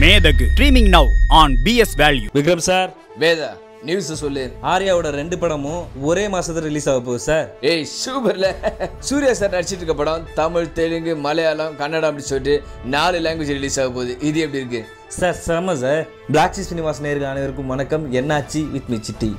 மேதகு streaming now on BS value Vikram sir Vedha news சொல்லு ஆர்யாவோட ரெண்டு படமும் ஒரே மாசத்துல ரிலீஸ் ஆக போகுது சார் ஏய் சூப்பர்ல சூர்யா சார் நடிச்சிட்டு இருக்க படம் தமிழ் தெலுங்கு மலையாளம் கன்னடம் அப்படி சொல்லிட்டு நாலு லாங்குவேஜ் ரிலீஸ் ஆக போகுது இது எப்படி இருக்கு சார் செம சார் பிளாக் சி சினிமாஸ் நேர்கள் அனைவருக்கும் வணக்கம் என்னாச்சு வித் மீ சிட்டி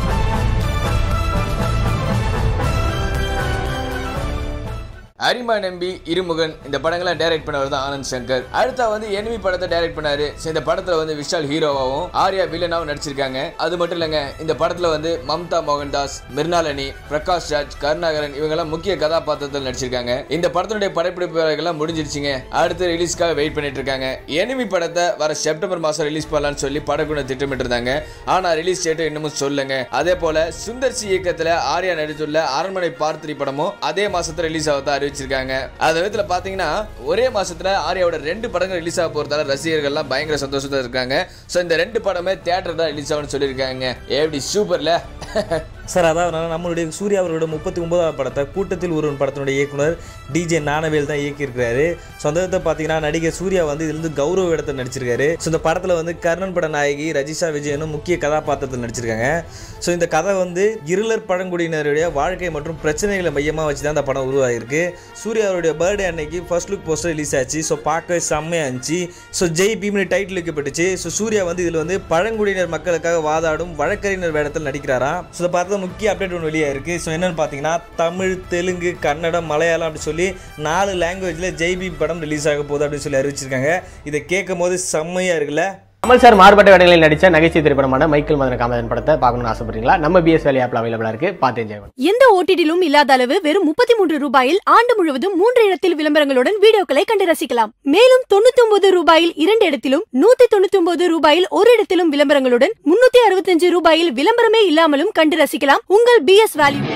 அரிமா நம்பி இருமுகன் இந்த படங்களை டைரக்ட் பண்ணவர் தான் ஆனந்த் சங்கர் அடுத்தா வந்து எனிமி படத்தை டைரக்ட் பண்ணாரு So, இந்த படத்துல வந்து விஷால் ஹீரோவாவும் ஆர்யா வில்லனாவும் நடிச்சிருக்காங்க அது மட்டும் இல்லைங்க இந்த படத்துல வந்து மம்தா மோகன்தாஸ் மிர்னாலனி பிரகாஷ் ராஜ் கருணாகரன் இவங்கெல்லாம் முக்கிய கதாபாத்திரத்தில் நடிச்சிருக்காங்க இந்த படத்தினுடைய படப்பிடிப்பு வேலைகள்லாம் முடிஞ்சிருச்சுங்க அடுத்த ரிலீஸ்க்காக வெயிட் பண்ணிட்டு இருக்காங்க எனிமி படத்தை வர செப்டம்பர் மாசம் ரிலீஸ் பண்ணலாம்னு சொல்லி படக்குழு திட்டமிட்டு இருந்தாங்க ஆனா ரிலீஸ் டேட் இன்னமும் சொல்லுங்க அதே போல சுந்தர் சி இயக்கத்துல ஆர்யா நடித்துள்ள அரண்மனை பார்த்திரி படமும் அதே மாசத்துல ரிலீஸ் ஆகத்தான் அறிவிச்சிருக்காங்க அந்த விதத்துல பாத்தீங்கன்னா ஒரே மாசத்துல ஆர்யாவோட ரெண்டு படங்கள் ரிலீஸ் ஆக போறதால ரசிகர்கள்லாம் பயங்கர சந்தோஷத்துல இருக்காங்க சோ இந்த ரெண்டு படமே தியேட்டர் தான் ரிலீஸ் ஆகும்னு சொல்லியிருக்காங்க எப்படி சூப்பர்ல சார் அதாவது நம்மளுடைய சூர்யா அவரோட முப்பத்தி ஒன்பதாவது படத்தை கூட்டத்தில் ஒருவன் படத்தினுடைய இயக்குனர் டிஜே நானவேல் தான் இயக்கியிருக்கிறாரு ஸோ அந்த விதத்தை பார்த்தீங்கன்னா நடிகர் சூர்யா வந்து இதுல இருந்து கௌரவ இடத்தை நடிச்சிருக்காரு ஸோ இந்த படத்தில் வந்து கர்ணன் பட நாயகி ரஜிஷா விஜயனும் முக்கிய கதாபாத்திரத்தில் நடிச்சிருக்காங்க ஸோ இந்த கதை வந்து இருளர் பழங்குடியினருடைய வாழ்க்கை மற்றும் பிரச்சனைகளை மையமாக வச்சு தான் இந்த படம் உருவாகிருக்கு சூர்யா அவருடைய பர்த்டே அன்னைக்கு ஃபர்ஸ்ட் லுக் போஸ்டர் ரிலீஸ் ஆச்சு ஸோ பார்க்க செம்மையாக இருந்துச்சு ஸோ ஜெய் பீம்னு டைட்டில் வைக்கப்பட்டுச்சு ஸோ சூர்யா வந்து இதில் வந்து பழங்குடியினர் மக்களுக்காக வாதாடும் வழக்கறிஞர் வேடத்தில் நடிக்கிறாராம் ஸோ இதை பார்த்து முக்கிய அப்டேட் ஒன்று வெளியாக இருக்குது ஸோ என்னென்னு பார்த்தீங்கன்னா தமிழ் தெலுங்கு கன்னடம் மலையாளம் அப்படி சொல்லி நாலு லாங்குவேஜில் ஜெய்பி படம் ரிலீஸ் ஆக போகுது அப்படின்னு சொல்லி அறிவிச்சிருக்காங்க இதை கேட்கும் போது செம்மையாக இருக்குல்ல கமல் சார் மாறுபட்ட வேடங்களில் நடித்த நகைச்சுவை திரைப்படமான மைக்கேல் மதன காமராஜன் படத்தை பார்க்கணும்னு ஆசைப்படுறீங்களா நம்ம பிஎஸ் வேலை ஆப்பில் அவைலபிளாக இருக்கு பார்த்து என்ஜாய் பண்ணுங்க எந்த ஓடிடிலும் இல்லாத அளவு வெறும் முப்பத்தி மூன்று ரூபாயில் ஆண்டு முழுவதும் மூன்று இடத்தில் விளம்பரங்களுடன் வீடியோக்களை கண்டு ரசிக்கலாம் மேலும் தொண்ணூத்தி ஒன்பது ரூபாயில் இரண்டு இடத்திலும் நூத்தி தொண்ணூத்தி ஒன்பது ரூபாயில் ஒரு இடத்திலும் விளம்பரங்களுடன் முன்னூத்தி அறுபத்தஞ்சு ரூபாயில் விளம்பரமே இல்லாமலும் கண்டு ரசிக்கலாம் உங்கள் பிஎஸ் வேல்யூ